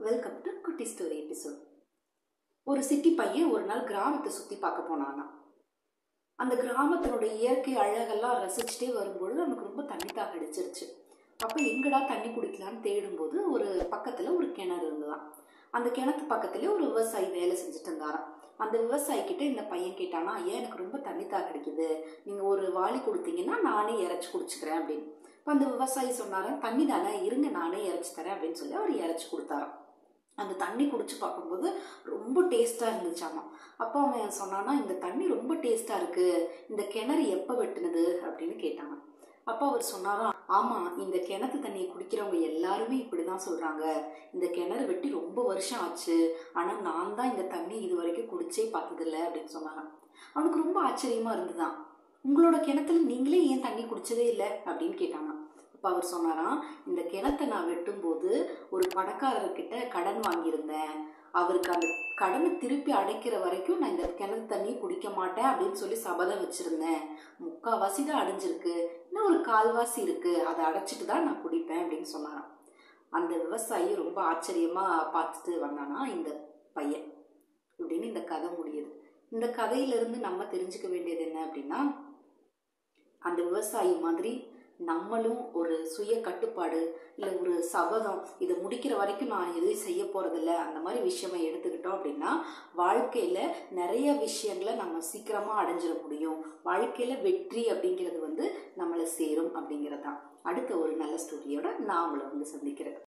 welcome to Kutti story episode ஒரு city பையன் ஒரு நாள் கிராமத்தை சுற்றி பார்க்க போனானா அந்த கிராமத்தினுடைய இயற்கை அழகெல்லாம் ரசிச்சுட்டே வரும்பொழுது அவனுக்கு ரொம்ப தண்ணி தாக அடிச்சிருச்சு அப்போ எங்கடா தண்ணி குடிக்கலான்னு தேடும்போது ஒரு பக்கத்தில் ஒரு கிணறு இருந்ததாம் அந்த கிணத்து பக்கத்துலேயே ஒரு விவசாயி வேலை செஞ்சுட்டு இருந்தாராம் அந்த விவசாயி கிட்ட இந்த பையன் கேட்டானா ஏன் எனக்கு ரொம்ப தண்ணி தாக அடிக்குது நீங்கள் ஒரு வாளி கொடுத்தீங்கன்னா நானே இறச்சி குடிச்சுக்கிறேன் அப்படின்னு இப்போ அந்த விவசாயி சொன்னாராம் தண்ணி தானே இருங்க நானே இறச்சி தரேன் அப்படின்னு சொல்லி அவர் இறச்சி கொடுத்தாராம் அந்த தண்ணி குடிச்சு பார்க்கும்போது ரொம்ப டேஸ்ட்டாக இருந்துச்சாமா அப்போ அவன் சொன்னானா இந்த தண்ணி ரொம்ப டேஸ்ட்டாக இருக்குது இந்த கிணறு எப்போ வெட்டுனது அப்படின்னு கேட்டாங்க அப்போ அவர் சொன்னாராம் ஆமாம் இந்த கிணத்து தண்ணியை குடிக்கிறவங்க எல்லாருமே இப்படி தான் சொல்கிறாங்க இந்த கிணறு வெட்டி ரொம்ப வருஷம் ஆச்சு ஆனால் நான் தான் இந்த தண்ணி இது வரைக்கும் குடிச்சே பார்த்ததில்ல அப்படின்னு சொன்னாங்க அவனுக்கு ரொம்ப ஆச்சரியமாக இருந்துதான் உங்களோட கிணத்துல நீங்களே ஏன் தண்ணி குடிச்சதே இல்லை அப்படின்னு கேட்டாங்க அப்போ அவர் சொன்னாராம் இந்த கிணத்தை நான் வெட்டும்போது ஒரு பணக்காரர்கிட்ட கடன் வாங்கியிருந்தேன் அவருக்கு அந்த கடனை திருப்பி அடைக்கிற வரைக்கும் நான் இந்த கிணத்து தண்ணி குடிக்க மாட்டேன் அப்படின்னு சொல்லி சபதம் வச்சுருந்தேன் முக்கால்வாசி தான் அடைஞ்சிருக்கு இன்னும் ஒரு கால்வாசி இருக்குது அதை அடைச்சிட்டு தான் நான் குடிப்பேன் அப்படின்னு சொன்னாராம் அந்த விவசாயி ரொம்ப ஆச்சரியமாக பார்த்துட்டு வந்தானா இந்த பையன் அப்படின்னு இந்த கதை முடியுது இந்த கதையிலிருந்து நம்ம தெரிஞ்சுக்க வேண்டியது என்ன அப்படின்னா அந்த விவசாயி மாதிரி நம்மளும் ஒரு சுய கட்டுப்பாடு இல்லை ஒரு சபதம் இதை முடிக்கிற வரைக்கும் நான் எதுவும் செய்ய போகிறதில்ல அந்த மாதிரி விஷயமா எடுத்துக்கிட்டோம் அப்படின்னா வாழ்க்கையில் நிறைய விஷயங்களை நம்ம சீக்கிரமாக அடைஞ்சிட முடியும் வாழ்க்கையில் வெற்றி அப்படிங்கிறது வந்து நம்மளை சேரும் அப்படிங்கிறது தான் அடுத்த ஒரு நல்ல ஸ்டோரியோட நான் உங்களை வந்து சந்திக்கிறேன்